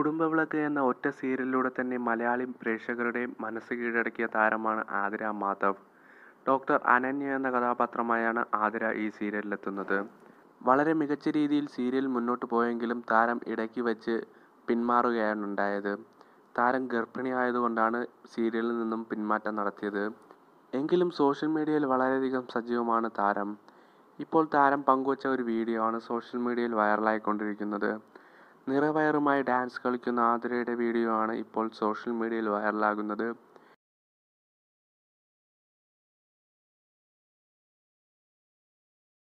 കുടുംബവിളക്ക് എന്ന ഒറ്റ സീരിയലിലൂടെ തന്നെ മലയാളി പ്രേക്ഷകരുടെ മനസ്സ് കീഴടക്കിയ താരമാണ് ആതിര മാധവ് ഡോക്ടർ അനന്യ എന്ന കഥാപാത്രമായാണ് ആതിര ഈ സീരിയലിലെത്തുന്നത് വളരെ മികച്ച രീതിയിൽ സീരിയൽ മുന്നോട്ട് പോയെങ്കിലും താരം ഇടയ്ക്ക് വച്ച് പിന്മാറുകയാണ് ഉണ്ടായത് താരം ഗർഭിണിയായതുകൊണ്ടാണ് സീരിയലിൽ നിന്നും പിന്മാറ്റം നടത്തിയത് എങ്കിലും സോഷ്യൽ മീഡിയയിൽ വളരെയധികം സജീവമാണ് താരം ഇപ്പോൾ താരം പങ്കുവച്ച ഒരു വീഡിയോ ആണ് സോഷ്യൽ മീഡിയയിൽ വൈറലായിക്കൊണ്ടിരിക്കുന്നത് നിറവയറുമായി ഡാൻസ് കളിക്കുന്ന ആതിരയുടെ വീഡിയോ ആണ് ഇപ്പോൾ സോഷ്യൽ മീഡിയയിൽ വൈറലാകുന്നത്